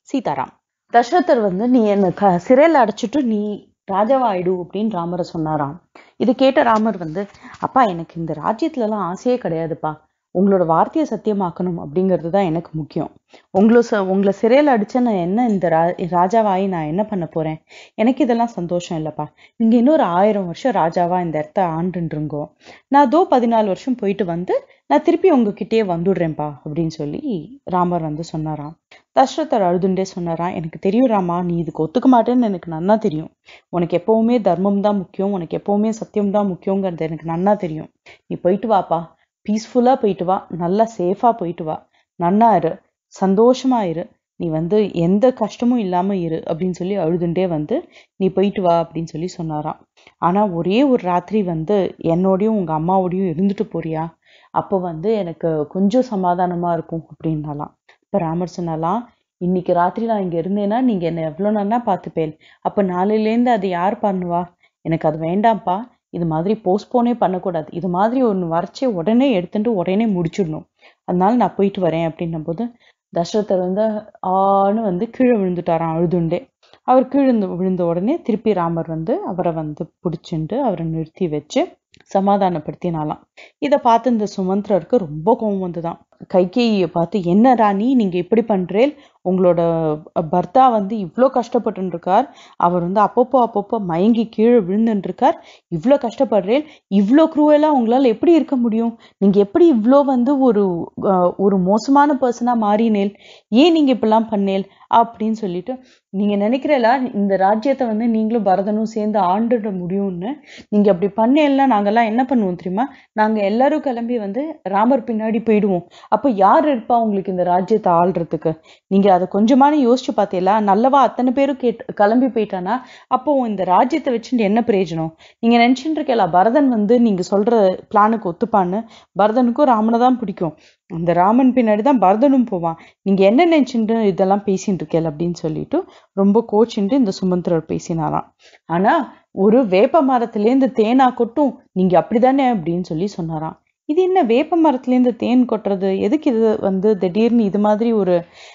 சீதாராம் தசரதர் வந்து நீ என்ன க சிறையில் அடைச்சிட்டு நீ ராஜாவாயிடு அப்படின்னு ராமரை சொன்னாராம் இது கேட்ட ராமர் வந்து அப்பா எனக்கு இந்த ராஜ்யத்துலலாம் ஆசையே கிடையாதுப்பா உங்களோட வார்த்தையை சத்தியமாக்கணும் அப்படிங்கிறது தான் எனக்கு முக்கியம் உங்களை ச உங்களை சிறையில் அடிச்சா நான் என்ன இந்த ரா ராஜாவாகி நான் என்ன பண்ண போறேன் எனக்கு இதெல்லாம் சந்தோஷம் இல்லைப்பா நீங்க இன்னொரு ஆயிரம் வருஷம் ராஜாவா இந்த இடத்த ஆண்டுருங்கோ நான் தோ பதினாலு வருஷம் போயிட்டு வந்து நான் திருப்பி உங்ககிட்டயே வந்துடுறேன்ப்பா அப்படின்னு சொல்லி ராமர் வந்து சொன்னாராம் தசரதர் அழுதுண்டே சொன்னாராம் எனக்கு தெரியும் ராமா நீ இதுக்கு ஒத்துக்க மாட்டேன்னு எனக்கு நன்னா தெரியும் உனக்கு எப்பவுமே தர்மம் தான் முக்கியம் உனக்கு எப்பவுமே சத்தியம் தான் முக்கியங்கிறது எனக்கு நன்னா தெரியும் நீ போயிட்டு வாப்பா பீஸ்ஃபுல்லா போயிட்டு வா நல்லா சேஃபா போயிட்டு வா நன்னா இரு சந்தோஷமா இரு நீ வந்து எந்த கஷ்டமும் இல்லாம இரு அப்படின்னு சொல்லி அழுதுண்டே வந்து நீ போயிட்டு வா அப்படின்னு சொல்லி சொன்னாராம் ஆனா ஒரே ஒரு ராத்திரி வந்து என்னோடையும் உங்க அம்மாவோடையும் இருந்துட்டு போறியா அப்போ வந்து எனக்கு கொஞ்சம் சமாதானமா இருக்கும் அப்படின்னாலாம் இப்ப ராமர் சொன்னாலாம் இன்னைக்கு ராத்திரி நான் இங்க இருந்தேன்னா நீங்க என்ன எவ்வளவு நன்னா பார்த்துப்பேன் அப்ப நாளையிலேருந்து அதை யார் பண்ணுவா எனக்கு அது வேண்டாம்ப்பா இது மாதிரி போஸ்ட்போனே பண்ணக்கூடாது இது மாதிரி ஒன்று வரைச்சி உடனே எடுத்துட்டு உடனே முடிச்சிடணும் அதனால நான் போயிட்டு வரேன் அப்படின்னும் போது தசரதர் வந்து ஆன்னு வந்து கீழே விழுந்துட்டாராம் அழுதுண்டே அவர் கீழே விழுந்த உடனே திருப்பி ராமர் வந்து அவரை வந்து பிடிச்சிண்டு அவரை நிறுத்தி வச்சு சமாதானப்படுத்தினாலாம் இதை பார்த்து இந்த சுமந்திரருக்கு ரொம்ப கோவம் வந்துதான் கைகேயை பார்த்து என்ன ராணி நீங்க இப்படி பண்றேல் உங்களோட பர்த்தா வந்து இவ்வளோ கஷ்டப்பட்டு இருக்கார் அவர் வந்து அப்பப்போ அப்பப்போ மயங்கி கீழே விழுந்துட்டு இருக்கார் இவ்வளோ கஷ்டப்படுறேன் இவ்வளோ குரூவலா உங்களால எப்படி இருக்க முடியும் நீங்க எப்படி இவ்வளோ வந்து ஒரு அஹ், ஒரு மோசமான பர்சனா மாறினேல் ஏன் நீங்க இப்படிலாம் பண்ணேல் அப்படின்னு சொல்லிட்டு நீங்க நினைக்கிறல இந்த ராஜ்யத்தை வந்து நீங்களும் பரதனும் சேர்ந்து ஆண்டுட முடியும்னு நீங்க அப்படி பண்ணேல்னா நாங்கெல்லாம் என்ன பண்ணுவோம் தெரியுமா நாங்க எல்லாரும் கிளம்பி வந்து ராமர் பின்னாடி போயிடுவோம் அப்போ யார் இருப்பா உங்களுக்கு இந்த ராஜ்யத்தை ஆள்றதுக்கு நீங்க அதை கொஞ்சமான யோசிச்சு பார்த்தீங்களா நல்லவா அத்தனை பேரும் கேட் கிளம்பி போயிட்டானா அப்போ இந்த ராஜ்யத்தை வச்சுட்டு என்ன பிரயோஜனம் நீங்க நினைச்சுட்டு இருக்கல பரதன் வந்து நீங்க சொல்ற பிளானுக்கு ஒத்துப்பான்னு பரதனுக்கும் ராமனை தான் பிடிக்கும் அந்த ராமன் பின்னாடி தான் பரதனும் போவான் நீங்க என்ன நினைச்சுட்டு இதெல்லாம் பேசிட்டு இருக்கேல் அப்படின்னு சொல்லிட்டு ரொம்ப கோச்சின்ட்டு இந்த சுமந்திரர் பேசினாராம் ஆனா ஒரு வேப்ப மரத்திலேருந்து தேனா கொட்டும் நீங்க அப்படிதானே அப்படின்னு சொல்லி சொன்னாராம் இது என்ன வேப்ப மரத்துலேருந்து தேன் கொட்டுறது எதுக்கு இது வந்து திடீர்னு இது மாதிரி ஒரு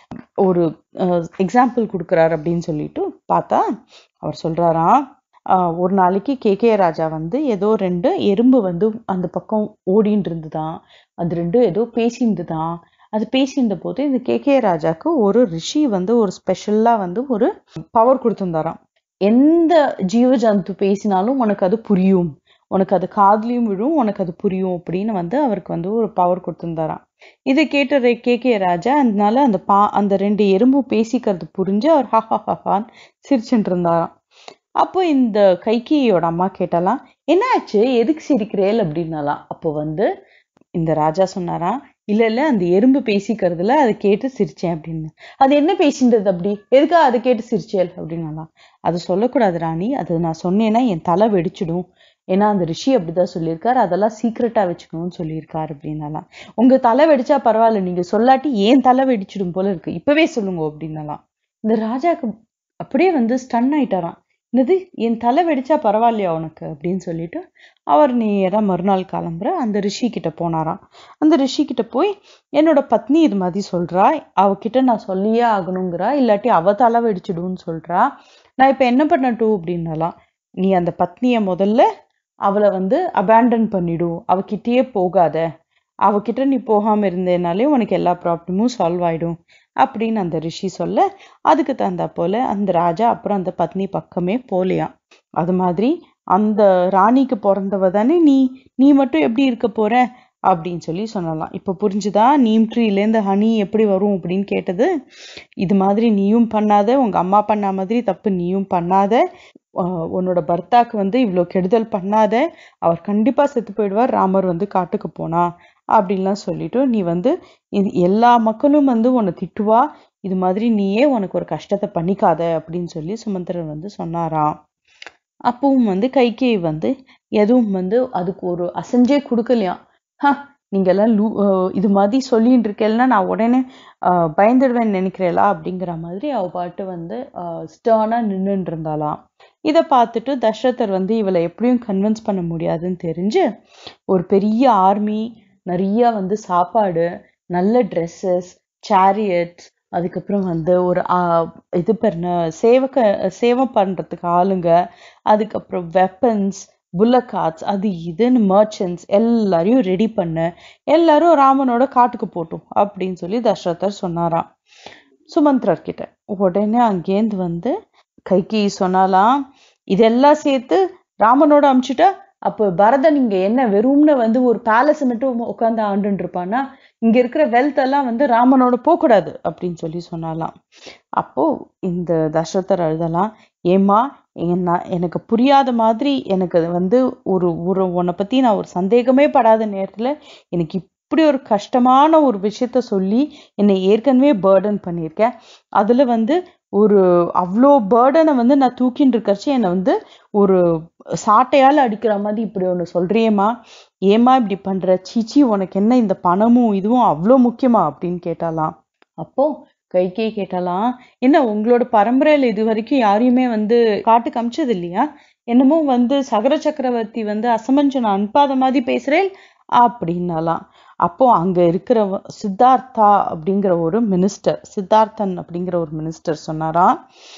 ஒரு எக்ஸாம்பிள் கொடுக்குறாரு அப்படின்னு சொல்லிட்டு பார்த்தா அவர் சொல்றாராம் ஆஹ் ஒரு நாளைக்கு கே கே ராஜா வந்து ஏதோ ரெண்டு எறும்பு வந்து அந்த பக்கம் ஓடின்னு இருந்துதான் அது ரெண்டும் ஏதோ பேசியிருந்துதான் அது பேசியிருந்த போது இந்த கே கே ராஜாக்கு ஒரு ரிஷி வந்து ஒரு ஸ்பெஷல்லா வந்து ஒரு பவர் கொடுத்திருந்தாராம் எந்த ஜீவ ஜந்து பேசினாலும் உனக்கு அது புரியும் உனக்கு அது காதுலயும் விழும் உனக்கு அது புரியும் அப்படின்னு வந்து அவருக்கு வந்து ஒரு பவர் கொடுத்திருந்தாராம் இதை கேட்ட ரே- கே கே ராஜா அதனால அந்த பா அந்த ரெண்டு எறும்பு பேசிக்கிறது புரிஞ்சு அவர் ஹா ஹா ஹா ஹான்னு சிரிச்சுட்டு இருந்தாராம் அப்போ இந்த கைகியோட அம்மா கேட்டாலாம் என்னாச்சு எதுக்கு சிரிக்கிறேல் அப்படின்னாலாம் அப்போ வந்து இந்த ராஜா சொன்னாராம் இல்ல இல்ல அந்த எறும்பு பேசிக்கிறதுல அதை கேட்டு சிரிச்சேன் அப்படின்னு அது என்ன பேசின்றது அப்படி எதுக்கா அதை கேட்டு சிரிச்சேல் அப்படின்னாலாம் அது சொல்லக்கூடாது ராணி அது நான் சொன்னேன்னா என் தலை வெடிச்சிடும் ஏன்னா அந்த ரிஷி அப்படிதான் சொல்லியிருக்காரு அதெல்லாம் சீக்கிரட்டா வச்சுக்கணும்னு சொல்லியிருக்காரு அப்படின்னாலாம் உங்க தலை வெடிச்சா பரவாயில்ல நீங்க சொல்லாட்டி ஏன் தலை வெடிச்சிடும் போல இருக்கு இப்பவே சொல்லுங்க அப்படின்னாலாம் இந்த ராஜாக்கு அப்படியே வந்து ஸ்டன் ஆயிட்டாராம் என்னது என் தலை வெடிச்சா பரவாயில்லையா உனக்கு அப்படின்னு சொல்லிட்டு அவர் நேரா மறுநாள் கிளம்புற அந்த ரிஷி கிட்ட போனாராம் அந்த ரிஷி கிட்ட போய் என்னோட பத்னி இது மாதிரி சொல்றா அவகிட்ட நான் சொல்லியே ஆகணுங்கிறா இல்லாட்டி அவ தலை வெடிச்சிடும்னு சொல்றா நான் இப்ப என்ன பண்ணட்டும் அப்படின்னாலாம் நீ அந்த பத்னிய முதல்ல அவளை வந்து அபேண்டன் பண்ணிடு அவகிட்டயே போகாத அவகிட்ட நீ போகாம இருந்தேனாலே உனக்கு எல்லா ப்ராப்ளமும் சால்வ் ஆயிடும் அப்படின்னு அந்த ரிஷி சொல்ல அதுக்கு தகுந்தா போல அந்த ராஜா அப்புறம் அந்த பத்னி பக்கமே போலையாம் அது மாதிரி அந்த ராணிக்கு பிறந்தவ தானே நீ நீ மட்டும் எப்படி இருக்க போற அப்படின்னு சொல்லி சொல்லலாம் இப்ப புரிஞ்சுதா நீம் ட்ரீலேருந்து ஹனி எப்படி வரும் அப்படின்னு கேட்டது இது மாதிரி நீயும் பண்ணாத உங்க அம்மா பண்ண மாதிரி தப்பு நீயும் பண்ணாத ஆஹ் உன்னோட பர்த்தாக்கு வந்து இவ்வளோ கெடுதல் பண்ணாத அவர் கண்டிப்பா செத்து போயிடுவார் ராமர் வந்து காட்டுக்கு போனா அப்படின்லாம் சொல்லிட்டு நீ வந்து இது எல்லா மக்களும் வந்து உன்னை திட்டுவா இது மாதிரி நீயே உனக்கு ஒரு கஷ்டத்தை பண்ணிக்காத அப்படின்னு சொல்லி சுமந்திரன் வந்து சொன்னாராம் அப்பவும் வந்து கைகேயி வந்து எதுவும் வந்து அதுக்கு ஒரு அசைஞ்சே கொடுக்கலையாம் ஹ நீங்க எல்லாம் லூ அஹ் இது மாதிரி சொல்லிட்டு இருக்கேன்னா நான் உடனே ஆஹ் பயந்துடுவேன்னு நினைக்கிறேளா அப்படிங்கிற மாதிரி அவ பாட்டு வந்து ஸ்டர்னா நின்னுட்டு இருந்தாளாம் இதை பார்த்துட்டு தசரதர் வந்து இவளை எப்படியும் கன்வின்ஸ் பண்ண முடியாதுன்னு தெரிஞ்சு ஒரு பெரிய ஆர்மி நிறைய வந்து சாப்பாடு நல்ல ட்ரெஸ்ஸஸ் சேரியட்ஸ் அதுக்கப்புறம் வந்து ஒரு ஆ, இது பண்ண சேவக்க சேவை பண்றதுக்கு ஆளுங்க அதுக்கப்புறம் வெப்பன்ஸ் புல்லக்கார்ட்ஸ் அது இதுன்னு மர்ச்சன்ட்ஸ் எல்லாரையும் ரெடி பண்ண எல்லாரும் ராமனோட காட்டுக்கு போட்டும் அப்படின்னு சொல்லி தசரதர் சொன்னாராம் சுமந்திரர் கிட்ட உடனே அங்கேருந்து வந்து கைகி சொன்னாலாம் இதெல்லாம் சேர்த்து ராமனோட அமிச்சுட்டா அப்போ பரதன் இங்க என்ன வெறும்னு வந்து ஒரு பேலஸ் மட்டும் உட்காந்து ஆண்டுன்னு இருப்பானா இங்க இருக்கிற வெல்த் எல்லாம் வந்து ராமனோட போகக்கூடாது அப்படின்னு சொல்லி சொன்னாலாம் அப்போ இந்த தசரதர் அழுதலாம் ஏம்மா என்ன எனக்கு புரியாத மாதிரி எனக்கு அது வந்து ஒரு ஒரு உன்னை பத்தி நான் ஒரு சந்தேகமே படாத நேரத்துல எனக்கு இப்படி ஒரு கஷ்டமான ஒரு விஷயத்த சொல்லி என்னை ஏற்கனவே பேர்டன் பண்ணியிருக்கேன் அதுல வந்து ஒரு அவ்வளோ பேர்டனை வந்து நான் தூக்கின்னு இருக்கறச்சு என்னை வந்து ஒரு சாட்டையால அடிக்கிற மாதிரி இப்படி ஒன்று சொல்றியேம்மா ஏம்மா இப்படி பண்ற சீச்சி உனக்கு என்ன இந்த பணமும் இதுவும் அவ்வளோ முக்கியமா அப்படின்னு கேட்டாலாம் அப்போ கைகே கேட்டாலாம் என்ன உங்களோட பரம்பரையில இது வரைக்கும் யாரையுமே வந்து காட்டுக்கு அமிச்சது இல்லையா என்னமோ வந்து சகர சக்கரவர்த்தி வந்து அசமஞ்சனை அனுப்பாத மாதிரி பேசுறேன் அப்படின்னாலாம் அப்போ அங்க இருக்கிற சித்தார்த்தா அப்படிங்கிற ஒரு மினிஸ்டர் சித்தார்த்தன் அப்படிங்கிற ஒரு மினிஸ்டர் சொன்னாராம்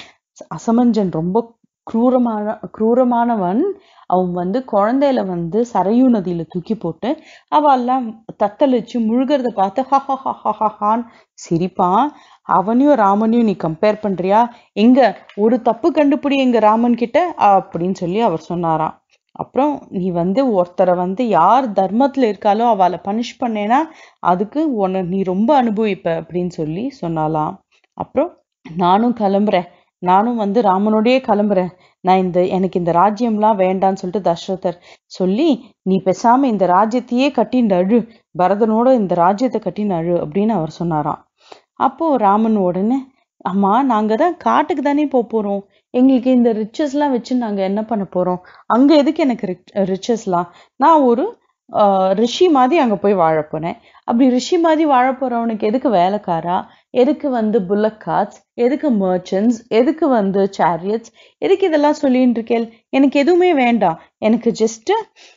அசமஞ்சன் ரொம்ப क्रूரமான क्रूரமானவன் அவன் வந்து குழந்தையில வந்து சரையு நதியில தூக்கி போட்டு அவெல்லாம் தத்தளிச்சு முழுகிறத பார்த்து ஹஹஹஹஹான்னு சிரிப்பான் அவனையும் ராமனையும் நீ கம்பேர் பண்றியா எங்க ஒரு தப்பு கண்டுபிடி எங்க ராமன் கிட்ட அப்படின்னு சொல்லி அவர் சொன்னாராம் அப்புறம் நீ வந்து ஒருத்தரை வந்து யார் தர்மத்துல இருக்காளோ அவளை பனிஷ் பண்ணேன்னா அதுக்கு உன்னை நீ ரொம்ப அனுபவிப்ப அப்படின்னு சொல்லி சொன்னாலாம் அப்புறம் நானும் கிளம்புறேன் நானும் வந்து ராமனோடயே கிளம்புறேன் நான் இந்த எனக்கு இந்த ராஜ்யம்லாம் வேண்டான்னு சொல்லிட்டு தசரதர் சொல்லி நீ பேசாம இந்த ராஜ்யத்தையே கட்டின்னு அழு பரதனோட இந்த ராஜ்யத்தை கட்டின்னு அழு அப்படின்னு அவர் சொன்னாராம் அப்போ ராமன் உடனே அம்மா நாங்க தான் காட்டுக்கு தானே போக போறோம் எங்களுக்கு இந்த ரிச்சஸ்லாம் வச்சு நாங்க என்ன பண்ண போறோம் அங்க எதுக்கு எனக்கு ரிச்சஸ்லாம் நான் ஒரு ஆஹ், ரிஷி மாதிரி அங்க போய் வாழ போறேன் அப்படி ரிஷி மாதிரி வாழ போறவனுக்கு எதுக்கு வேலைக்காரா எதுக்கு வந்து புல்லக் கார்ட்ஸ் எதுக்கு மர்ச்சன்ட்ஸ் எதுக்கு வந்து சேரியட்ஸ் எதுக்கு இதெல்லாம் சொல்லிட்டு இருக்கேன் எனக்கு எதுவுமே வேண்டாம் எனக்கு ஜஸ்ட்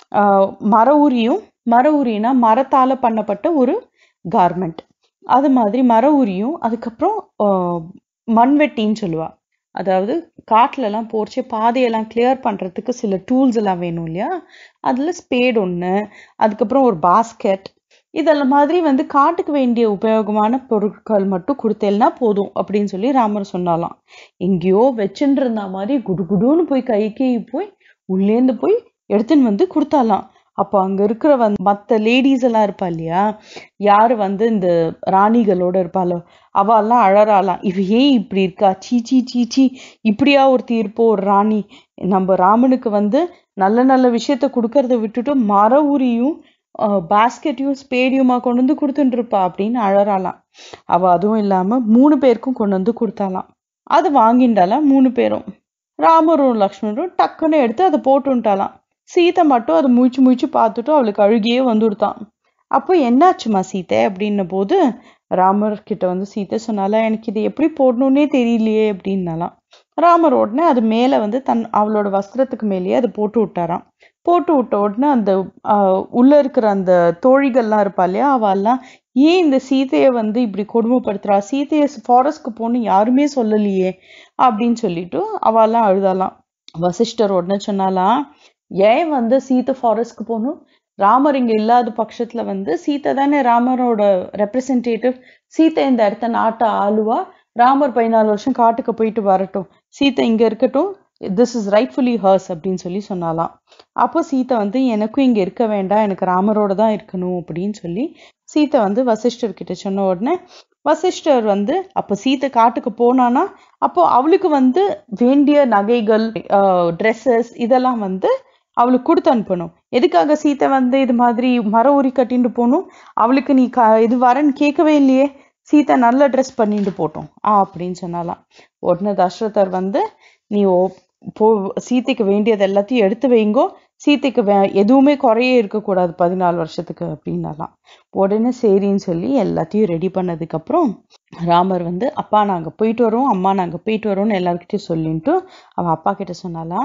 மர உரியும் மர உரினா மரத்தால பண்ணப்பட்ட ஒரு கார்மெண்ட் அது மாதிரி மர உரியும் அதுக்கப்புறம் ஆஹ், மண்வெட்டின்னு சொல்லுவா அதாவது காட்டுல எல்லாம் போர்ச்சு பாதையெல்லாம் கிளியர் பண்றதுக்கு சில டூல்ஸ் எல்லாம் வேணும் இல்லையா அதுல ஸ்பேட் ஒண்ணு அதுக்கப்புறம் ஒரு பாஸ்கெட் இதெல்லாம் மாதிரி வந்து காட்டுக்கு வேண்டிய உபயோகமான பொருட்கள் மட்டும் கொடுத்தேல்னா போதும் அப்படின்னு சொல்லி ராமர் சொன்னாலாம் எங்கேயோ வச்சுட்டு இருந்த மாதிரி குடுகுடுன்னு போய் கைக்கு போய் உள்ளேந்து போய் எடுத்துன்னு வந்து கொடுத்தாலாம் அப்போ அங்க இருக்கிற வந்து மத்த லேடிஸ் எல்லாம் இருப்பா இல்லையா யாரு வந்து இந்த ராணிகளோட இருப்பாளோ அவெல்லாம் அழறாளாம் இவ ஏன் இப்படி இருக்கா சீ சீ சீ சீ இப்படியா ஒருத்தி இருப்போ ஒரு ராணி நம்ம ராமனுக்கு வந்து நல்ல நல்ல விஷயத்த கொடுக்கறத விட்டுட்டு மர உரியும் பாஸ்கெட்டையும் ஸ்பேடியுமா கொண்டு வந்து கொடுத்துட்டு இருப்பா அப்படின்னு அழறாளாம் அவ அதுவும் இல்லாம மூணு பேருக்கும் கொண்டு வந்து கொடுத்தாலாம் அது வாங்கிண்டாலாம் மூணு பேரும் ராமரும் லக்ஷ்மணரும் டக்குன்னு எடுத்து அதை போட்டுட்டாலாம் சீதை மட்டும் அதை முழிச்சு முழிச்சு பார்த்துட்டு அவளுக்கு அழுகியே வந்துடுத்தான் அப்போ என்னாச்சுமா சீதை அப்படின்ன போது ராமர் கிட்ட வந்து சீதை சொன்னால எனக்கு இது எப்படி போடணும்னே தெரியலையே அப்படின்னாலாம் ராமர் உடனே அது மேல வந்து தன் அவளோட வஸ்திரத்துக்கு மேலேயே அதை போட்டு விட்டாராம் போட்டு விட்ட உடனே அந்த ஆஹ், உள்ள இருக்கிற அந்த தோழிகள்லாம் இருப்பா இல்லையா அவெல்லாம் ஏன் இந்த சீதையை வந்து இப்படி கொடுமைப்படுத்துறா சீதையை ஃபாரஸ்ட்க்கு போகணும் யாருமே சொல்லலையே அப்படின்னு சொல்லிட்டு அவெல்லாம் அழுதாலாம் வசிஷ்டர் உடனே சொன்னாலாம் ஏன் வந்து சீதை ஃபாரஸ்ட்க்கு போகணும் ராமர் இங்க இல்லாத பட்சத்துல வந்து சீதை தானே ராமரோட ரெப்ரசன்டேட்டிவ் சீதை இந்த இடத்த நாட்டை ஆளுவா ராமர் பதினாலு வருஷம் காட்டுக்கு போயிட்டு வரட்டும் சீதை இங்க இருக்கட்டும் திஸ் இஸ் ரைட்ஃபுல்லி ஹர்ஸ் அப்படின்னு சொல்லி சொன்னாலாம் அப்போ சீதை வந்து எனக்கும் இங்க இருக்க வேண்டாம் எனக்கு ராமரோட தான் இருக்கணும் அப்படின்னு சொல்லி சீதை வந்து வசிஷ்டர் கிட்ட சொன்ன உடனே வசிஷ்டர் வந்து அப்போ சீதை காட்டுக்கு போனானா அப்போ அவளுக்கு வந்து வேண்டிய நகைகள் ட்ரெஸ்ஸஸ் இதெல்லாம் வந்து அவளுக்கு கொடுத்து அனுப்பணும் எதுக்காக சீதை வந்து இது மாதிரி மர உரி கட்டிட்டு போகணும் அவளுக்கு நீ க இது வரேன்னு கேட்கவே இல்லையே சீதை நல்ல ட்ரெஸ் பண்ணிட்டு போட்டோம் ஆ அப்படின்னு சொன்னாலாம் உடனே தசரதர் வந்து நீ ஓ- போ சீதைக்கு வேண்டியது எல்லாத்தையும் எடுத்து வைங்கோ சீதைக்கு வே எதுவுமே குறையே இருக்கக்கூடாது பதினாலு வருஷத்துக்கு அப்படின்னாலாம் உடனே சரின்னு சொல்லி எல்லாத்தையும் ரெடி பண்ணதுக்கு அப்புறம் ராமர் வந்து அப்பா நாங்க போயிட்டு வரோம் அம்மா நாங்க போயிட்டு வரோம்னு எல்லார்கிட்டயும் சொல்லிட்டு அவ அப்பா கிட்ட சொன்னாலாம்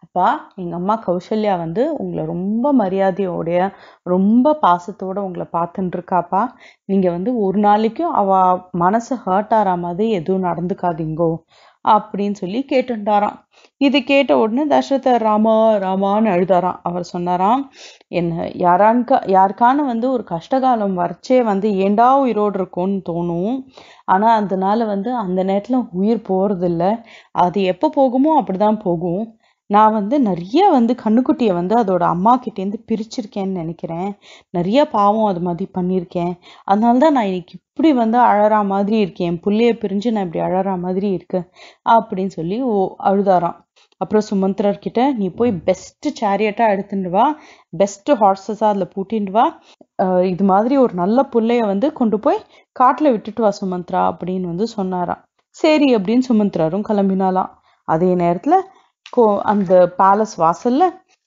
அப்பா எங்க அம்மா கௌசல்யா வந்து உங்களை ரொம்ப மரியாதையோடைய ரொம்ப பாசத்தோட உங்களை பார்த்துட்டு இருக்காப்பா நீங்க வந்து ஒரு நாளைக்கும் அவ மனசு ஹர்ட் ஆற மாதிரி எதுவும் நடந்துக்காதீங்கோ அப்படின்னு சொல்லி கேட்டுட்டாராம் இது கேட்ட உடனே தசரதர் ராமா ராமான்னு அழுதாராம் அவர் சொன்னாராம் என்ன யாரான்கா யாருக்கான வந்து ஒரு கஷ்டகாலம் வரைச்சே வந்து ஏண்டா உயிரோடு இருக்கும்னு தோணும் ஆனா அதனால வந்து அந்த நேரத்துல உயிர் போறதில்ல அது எப்போ போகுமோ அப்படிதான் போகும் நான் வந்து நிறைய வந்து கண்ணுக்குட்டியை வந்து அதோட அம்மா கிட்டேருந்து பிரிச்சிருக்கேன்னு நினைக்கிறேன் நிறைய பாவம் அது மாதிரி பண்ணியிருக்கேன் அதனால தான் நான் இன்னைக்கு இப்படி வந்து அழறா மாதிரி இருக்கேன் என் புள்ளைய பிரிஞ்சு நான் இப்படி அழறா மாதிரி இருக்கேன் அப்படின்னு சொல்லி ஓ அழுதாராம் அப்புறம் சுமந்திரர் கிட்ட நீ போய் பெஸ்ட் சேரியட்டா எடுத்துட்டு வா பெஸ்ட் ஹார்சஸா அதுல பூட்டிட்டு வா அஹ் இது மாதிரி ஒரு நல்ல புள்ளைய வந்து கொண்டு போய் காட்டுல விட்டுட்டு வா சுமந்த்ரா அப்படின்னு வந்து சொன்னாராம் சரி அப்படின்னு சுமந்திரரும் கிளம்பினாலாம் அதே நேரத்துல கோ அந்த பேலஸ் வாசல்ல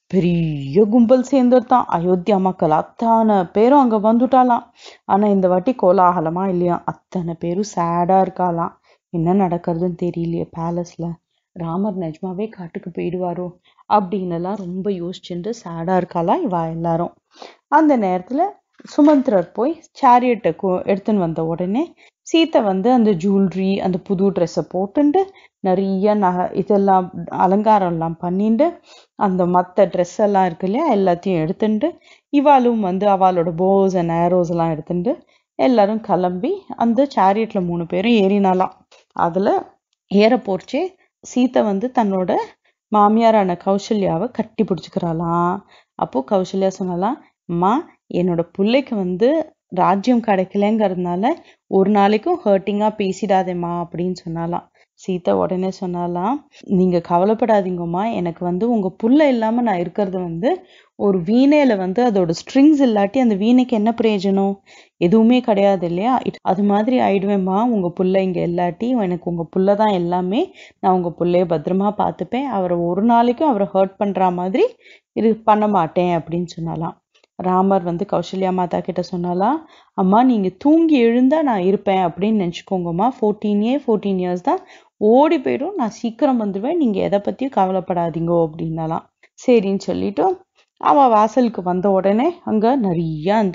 பெரிய கும்பல் சேர்ந்துட்டான் அயோத்தியா மக்கள் அத்தனை பேரும் அங்க வந்துட்டாலாம் ஆனா இந்த வாட்டி கோலாகலமா இல்லையா அத்தனை பேரும் சேடா இருக்காளாம் என்ன நடக்கிறதுன்னு தெரியலையே பேலஸ்ல ராமர் நிஜமாவே காட்டுக்கு போயிடுவாரோ அப்படின்னு எல்லாம் ரொம்ப யோசிச்சுட்டு சேடா இருக்காளாம் இவா எல்லாரும் அந்த நேரத்துல சுமந்திரர் போய் சேரியட்டை எடுத்துன்னு வந்த உடனே சீத்தை வந்து அந்த ஜுவல்லரி அந்த புது ட்ரெஸ்ஸை போட்டுண்டு நிறைய நகை இதெல்லாம் அலங்காரம் எல்லாம் பண்ணிட்டு அந்த மற்ற ட்ரெஸ் எல்லாம் இருக்கு இல்லையா எல்லாத்தையும் எடுத்துட்டு இவாளும் வந்து அவளோட போஸ் அண்ட் ஏரோஸ் எல்லாம் எடுத்துட்டு எல்லாரும் கிளம்பி அந்த சேரியட்ல மூணு பேரும் ஏறினாலாம் அதுல ஏற போர்ச்சே சீத்தை வந்து தன்னோட மாமியாரான கௌசல்யாவை கட்டி பிடிச்சிக்கிறாளாம் அப்போ கௌசல்யா சொன்னாலாம் அம்மா என்னோட பிள்ளைக்கு வந்து ராஜ்யம் கிடைக்கலங்கிறதுனால ஒரு நாளைக்கும் ஹர்ட்டிங்கா பேசிடாதேம்மா அப்படின்னு சொன்னாலாம் சீதா உடனே சொன்னாலாம் நீங்க கவலைப்படாதீங்கம்மா எனக்கு வந்து உங்க புள்ள இல்லாம நான் இருக்கிறது வந்து ஒரு வீணையில வந்து அதோட ஸ்ட்ரிங்ஸ் இல்லாட்டி அந்த வீணைக்கு என்ன பிரயோஜனம் எதுவுமே கிடையாது இல்லையா இட்- அது மாதிரி ஆயிடுவேம்மா உங்க புள்ள இங்க இல்லாட்டி எனக்கு உங்க புள்ள தான் எல்லாமே நான் உங்க புள்ளைய பத்திரமா பார்த்துப்பேன் அவரை ஒரு நாளைக்கும் அவரை ஹர்ட் பண்ற மாதிரி இது பண்ண மாட்டேன் அப்படின்னு சொன்னாலாம் ராமர் வந்து கௌசல்யா மாதா கிட்ட சொன்னாலாம் அம்மா நீங்க தூங்கி எழுந்தா நான் இருப்பேன் அப்படின்னு நினைச்சுக்கோங்கம்மா ஃபோர்டீன் இயர் ஃபோர்டீன் இயர்ஸ் தான் ஓடி போயிடும் நான் சீக்கிரம் வந்துடுவேன் நீங்க எதை பத்தியும் கவலைப்படாதீங்கோ அப்படின்னாலாம் சரின்னு சொல்லிட்டு அவ வாசலுக்கு வந்த உடனே அங்க நிறைய அந்த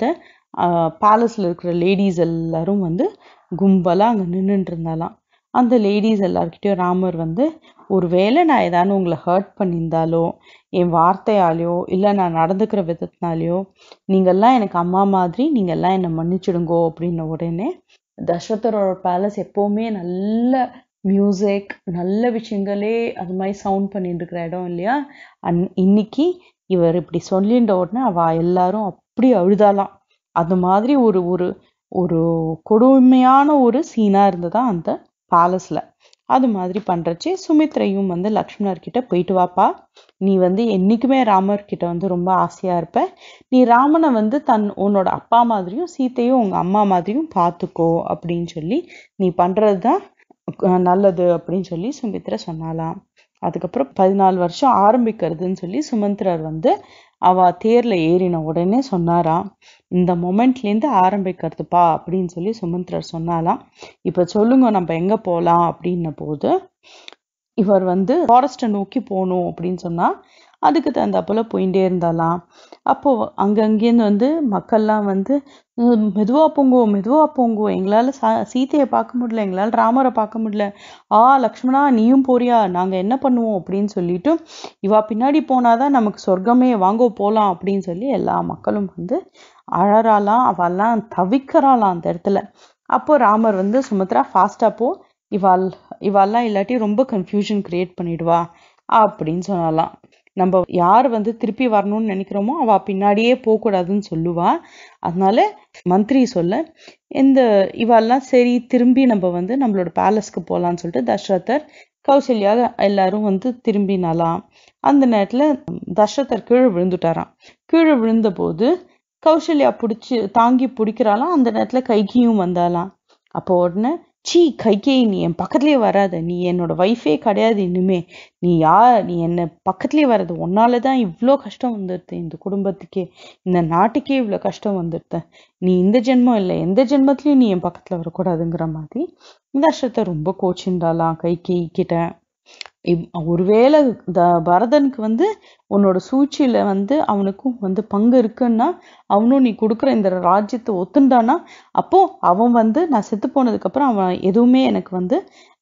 பேலஸ்ல இருக்கிற லேடிஸ் எல்லாரும் வந்து கும்பலா அங்க நின்னுட்டு இருந்தாலாம் அந்த லேடிஸ் எல்லார்கிட்டயும் ராமர் வந்து ஒருவேளை நான் ஏதாவது உங்களை ஹர்ட் பண்ணியிருந்தாலோ என் வார்த்தையாலேயோ இல்லை நான் நடந்துக்கிற விதத்தினாலேயோ நீங்கெல்லாம் எனக்கு அம்மா மாதிரி நீங்கெல்லாம் என்னை மன்னிச்சிடுங்கோ அப்படின்ன உடனே தசரதரோட பேலஸ் எப்பவுமே நல்ல மியூசிக் நல்ல விஷயங்களே அது மாதிரி சவுண்ட் பண்ணிட்டு இருக்கிற இடம் இல்லையா அன் இன்னைக்கு இவர் இப்படி சொல்லின்ற உடனே அவ எல்லாரும் அப்படி அழுதாலாம் அது மாதிரி ஒரு ஒரு ஒரு கொடுமையான ஒரு சீனா இருந்ததா அந்த பேலஸ்ல அது மாதிரி பண்றச்சே சுமித்ரையும் வந்து லக்ஷ்மணர் கிட்ட போயிட்டு வாப்பா நீ வந்து என்னைக்குமே ராமர் கிட்ட வந்து ரொம்ப ஆசையா இருப்ப நீ ராமனை வந்து தன் உன்னோட அப்பா மாதிரியும் சீத்தையும் உங்க அம்மா மாதிரியும் பார்த்துக்கோ அப்படின்னு சொல்லி நீ பண்றதுதான் அஹ் நல்லது அப்படின்னு சொல்லி சுமித்ரா சொன்னாலாம் அதுக்கப்புறம் பதினாலு வருஷம் ஆரம்பிக்கிறதுன்னு சொல்லி சுமந்திரர் வந்து அவ தேர்ல ஏறின உடனே சொன்னாராம் இந்த மொமெண்ட்ல இருந்து ஆரம்பிக்கிறதுப்பா அப்படின்னு சொல்லி சுமந்திரர் சொன்னாலாம் இப்ப சொல்லுங்க நம்ம எங்க போலாம் அப்படின்ன போது இவர் வந்து ஃபாரஸ்ட்டை நோக்கி போகணும் அப்படின்னு சொன்னா அதுக்கு தகுந்தாப்புல போயிட்டே இருந்தாலாம் அப்போ அங்கங்கேருந்து வந்து மக்கள்லாம் வந்து "உம், மெதுவா போங்கோ மெதுவா போங்கோ எங்களால சா- சீதையை பார்க்க முடியல எங்களால ராமரை பார்க்க முடியல ஆ லக்ஷ்மணா நீயும் போறியா நாங்க என்ன பண்ணுவோம் அப்படின்னு சொல்லிட்டு இவா பின்னாடி போனாதான் நமக்கு சொர்க்கமே வாங்கோ போலாம் அப்படின்னு சொல்லி எல்லா மக்களும் வந்து அழறாலாம் அவெல்லாம் தவிக்கிறாளாம் அந்த இடத்துல அப்போ ராமர் வந்து சுமித்ரா ஃபாஸ்டா போ இவாள் இவாள்லாம் இல்லாட்டி ரொம்ப கன்ஃபியூஷன் கிரியேட் பண்ணிடுவா அப்படின்னு சொன்னாலாம் நம்ம யார் வந்து திருப்பி வரணும்னு நினைக்கிறோமோ அவ பின்னாடியே போகக்கூடாதுன்னு சொல்லுவா அதனால மந்திரி சொல்ல இந்த இவாள்லாம் சரி திரும்பி நம்ம வந்து நம்மளோட பேலஸ்க்கு போலாம்னு சொல்லிட்டு தசரதர் கௌசல்யா எல்லாரும் வந்து திரும்பினாலாம் அந்த நேரத்துல தசரதர் கீழே விழுந்துட்டாராம் கீழே விழுந்த போது கௌசல்யா பிடிச்சி தாங்கி பிடிக்கிறாளாம் அந்த நேரத்துல கைகியும் வந்தாலாம் அப்போ உடனே சீ கைகேயி நீ என் பக்கத்துலயே வராத நீ என்னோட வைஃபே கிடையாது இனிமே நீ யார் நீ என்ன பக்கத்துலயே வராது உன்னால தான் இவ்ளோ கஷ்டம் வந்துடுது இந்த குடும்பத்துக்கே இந்த நாட்டுக்கே இவ்ளோ கஷ்டம் வந்துடுது நீ இந்த ஜென்மம் இல்லை எந்த ஜென்மத்திலயும் நீ என் பக்கத்துல வரக்கூடாதுங்கிற மாதிரி தசரத்தை ரொம்ப கோச்சின்றாலாம் கைகேயி கிட்ட இப்- ஒருவேளை இந்த பரதனுக்கு வந்து உன்னோட சூழ்ச்சியில வந்து அவனுக்கும் வந்து பங்கு இருக்குன்னா அவனும் நீ கொடுக்குற இந்த ராஜ்யத்தை ஒத்துண்டானா அப்போ அவன் வந்து நான் செத்து போனதுக்கு அப்புறம் அவன் எதுவுமே எனக்கு வந்து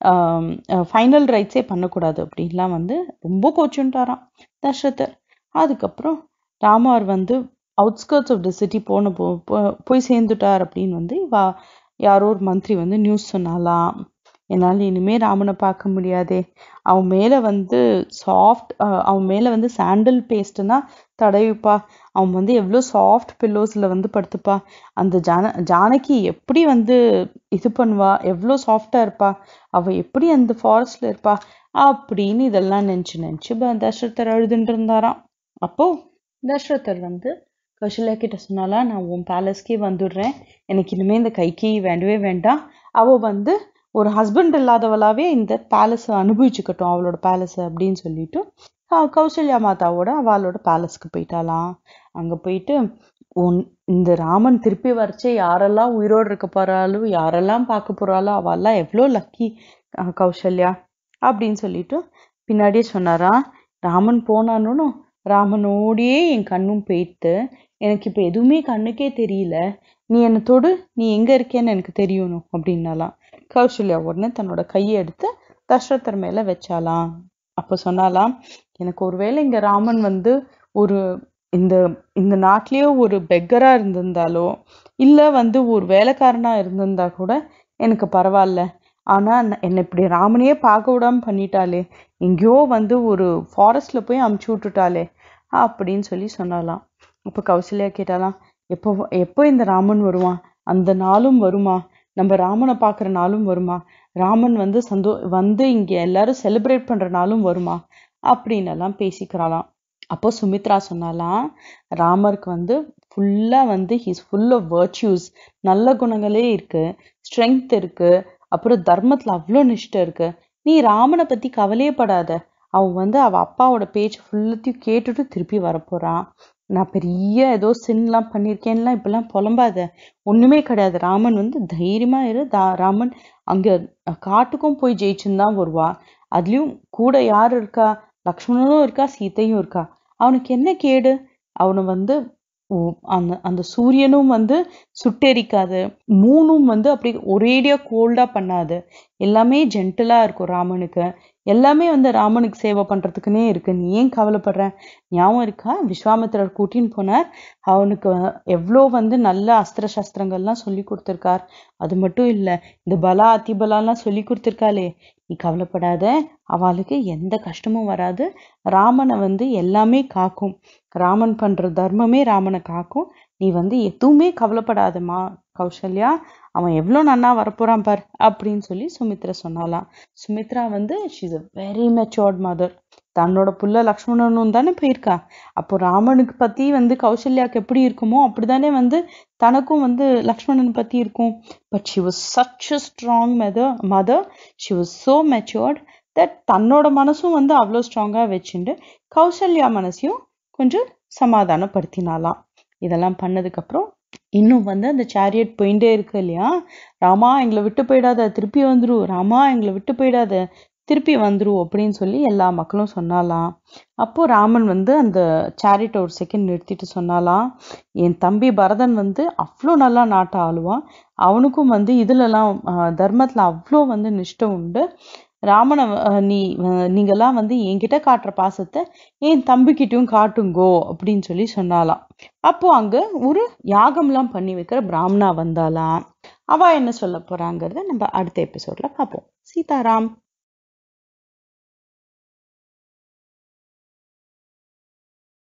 ஃபைனல் ரைட்ஸே பண்ணக்கூடாது அப்படின்லாம் வந்து ரொம்ப கோச்சுன்ட்டாராம் தசரதர் அதுக்கப்புறம் ராமர் வந்து அவுட்ஸ்கர்ட்ஸ் ஆஃப் த சிட்டி போன போ போ- போய் சேர்ந்துட்டார் அப்படின்னு வந்து வா யாரோ ஒரு மந்திரி வந்து நியூஸ் சொன்னாலாம் என்னால் இனிமே ராமனை பார்க்க முடியாதே அவன் மேலே வந்து சாஃப்ட் அவன் மேலே வந்து சாண்டல் பேஸ்ட்னா தடவிப்பா அவன் வந்து எவ்வளோ சாஃப்ட் பில்லோஸில் வந்து படுத்துப்பா அந்த ஜான ஜானகி எப்படி வந்து இது பண்ணுவா எவ்வளோ சாஃப்டாக இருப்பா அவள் எப்படி அந்த ஃபாரஸ்ட்ல இருப்பா அப்படின்னு இதெல்லாம் நினச்சி நினச்சி தசரதர் அழுதுட்டு இருந்தாராம் அப்போ தசரதர் வந்து கௌசல்யா கிட்ட சொன்னாலா நான் உன் பேலஸ்க்கே வந்துடுறேன் எனக்கு இனிமே இந்த கைகி வேண்டவே வேண்டாம் அவ வந்து ஒரு ஹஸ்பண்ட் இல்லாதவளாவே இந்த பேலஸை அனுபவிச்சுக்கட்டும் அவளோட பேலஸை அப்படின்னு சொல்லிட்டு கௌ- கௌசல்யா மாதாவோட அவளோட பேலஸ்க்கு போயிட்டாலாம் அங்க போயிட்டு உன் இந்த ராமன் திருப்பி வரைச்சே யாரெல்லாம் உயிரோடு இருக்க போறாளோ யாரெல்லாம் பார்க்க போறாளோ அவெல்லாம் எவ்வளோ லக்கி கௌசல்யா அப்படின்னு சொல்லிட்டு பின்னாடியே சொன்னாராம் ராமன் போனானும் ராமனோடையே என் கண்ணும் போயிட்டு எனக்கு இப்போ எதுவுமே கண்ணுக்கே தெரியல நீ என்னை தொடு நீ எங்க இருக்கேன்னு எனக்கு தெரியணும் அப்படின்னாலாம் கௌசல்யா உடனே தன்னோட கையை எடுத்து தசரதர் மேல வச்சாலாம் அப்போ சொன்னாலாம் எனக்கு ஒருவேளை இங்க ராமன் வந்து ஒரு இந்த இந்த நாட்டிலேயே ஒரு பெக்கரா இருந்திருந்தாலோ இல்ல வந்து ஒரு வேலைக்காரனா இருந்திருந்தா கூட எனக்கு பரவாயில்ல ஆனா ந- என்னை இப்படி ராமனையே பார்க்க விடாம பண்ணிட்டாளே எங்கேயோ வந்து ஒரு ஃபாரஸ்ட்ல போய் அமுச்சு விட்டுட்டாளே அப்படின்னு சொல்லி சொன்னாலாம் அப்போ கௌசல்யா கேட்டாலாம் எப்போ எப்போ இந்த ராமன் வருவான் அந்த நாளும் வருமா நம்ம ராமனை பார்க்குற நாளும் வருமா ராமன் வந்து சந்தோ வந்து இங்க எல்லாரும் செலிப்ரேட் பண்ற நாளும் வருமா அப்படின்னு எல்லாம் பேசிக்கிறாளாம் அப்போ சுமித்ரா சொன்னாலாம் ராமருக்கு வந்து ஃபுல்லா வந்து ஹிஸ் ஃபுல் ஆஃப் வர்ச்சியூஸ் நல்ல குணங்களே இருக்கு ஸ்ட்ரென்த் இருக்கு அப்புறம் தர்மத்துல அவ்வளோ நிஷ்டை இருக்கு நீ ராமனை பத்தி கவலையே படாத அவன் வந்து அவ அப்பாவோட பேச்சு ஃபுல்லத்தையும் கேட்டுட்டு திருப்பி வரப்போறான் நான் பெரிய ஏதோ சின்லாம் பண்ணியிருக்கேன்லாம் இப்பெல்லாம் புலம்பாத ஒண்ணுமே கிடையாது ராமன் வந்து தைரியமா இரு தா ராமன் அங்க அஹ், காட்டுக்கும் போய் ஜெயிச்சுன்னு தான் வருவா அதுலயும் கூட யார் இருக்கா லக்ஷ்மணனும் இருக்கா சீதையும் இருக்கா அவனுக்கு என்ன கேடு அவனை வந்து ஓ- அந்த அந்த சூரியனும் வந்து சுட்டெரிக்காது மூணும் வந்து அப்படி ஒரேடியா கோல்டா பண்ணாது எல்லாமே ஜென்டலா இருக்கும் ராமனுக்கு எல்லாமே வந்து ராமனுக்கு சேவை பண்றதுக்குன்னே இருக்கு நீ ஏன் கவலைப்படுற ஞாபகம் இருக்கா விஸ்வாமித்திரர் கூட்டின்னு போனார் அவனுக்கு எவ்வளோ வந்து நல்ல அஸ்திர சஸ்திரங்கள்லாம் சொல்லி கொடுத்துருக்கார் அது மட்டும் இல்ல இந்த பலா அதிபலாலாம் சொல்லி கொடுத்துருக்காளே நீ கவலைப்படாத அவளுக்கு எந்த கஷ்டமும் வராது ராமனை வந்து எல்லாமே காக்கும் ராமன் பண்ற தர்மமே ராமனை காக்கும் நீ வந்து எதுவுமே கவலைப்படாதம்மா கௌசல்யா அவன் எவ்வளோ நன்னா வரப்போறான் பார் அப்படின்னு சொல்லி சுமித்ரா சொன்னாலாம் சுமித்ரா வந்து she's a very matured mother தன்னோட புள்ள லக்ஷ்மணனும் தானே போயிருக்கா அப்போ ராமனுக்கு பத்தி வந்து கௌசல்யாக்கு எப்படி இருக்குமோ அப்படிதானே வந்து தனக்கும் வந்து லக்ஷ்மணன் பத்தி இருக்கும் but she was such a strong mother mother she was so matured that தன்னோட மனசும் வந்து அவ்வளோ ஸ்ட்ராங்கா வச்சுண்டு கௌசல்யா மனசையும் கொஞ்சம் சமாதானப்படுத்தினாலாம் இதெல்லாம் பண்ணதுக்கு அப்புறம் இன்னும் வந்து அந்த சேரியட் போயிட்டே இருக்கு இல்லையா ராமா எங்களை விட்டு போயிடாத திருப்பி வந்துரு ராமா எங்களை விட்டு போயிடாத திருப்பி வந்துரு அப்படின்னு சொல்லி எல்லா மக்களும் சொன்னாலாம் அப்போ ராமன் வந்து அந்த சேரியட்டை ஒரு செகண்ட் நிறுத்திட்டு சொன்னாலாம் என் தம்பி பரதன் வந்து அவ்வளோ நல்லா நாட்டை ஆளுவான் அவனுக்கும் வந்து இதுலலாம் ஆஹ், தர்மத்துல அவ்வளோ வந்து நிஷ்டை உண்டு ராமனை ஆஹ், நீ ஆஹ், நீங்கெல்லாம் வந்து என்கிட்ட காட்டுற பாசத்தை என் தம்பிக்கிட்டயும் காட்டுங்கோ அப்படின்னு சொல்லி சொன்னாலாம் அப்போ அங்க ஒரு யாகம்லாம் பண்ணி வைக்கிற பிராமணா வந்தாலாம் அவ என்ன சொல்ல போறாங்கிறத நம்ம அடுத்த எபிசோட்ல பார்ப்போம் சீதாராம்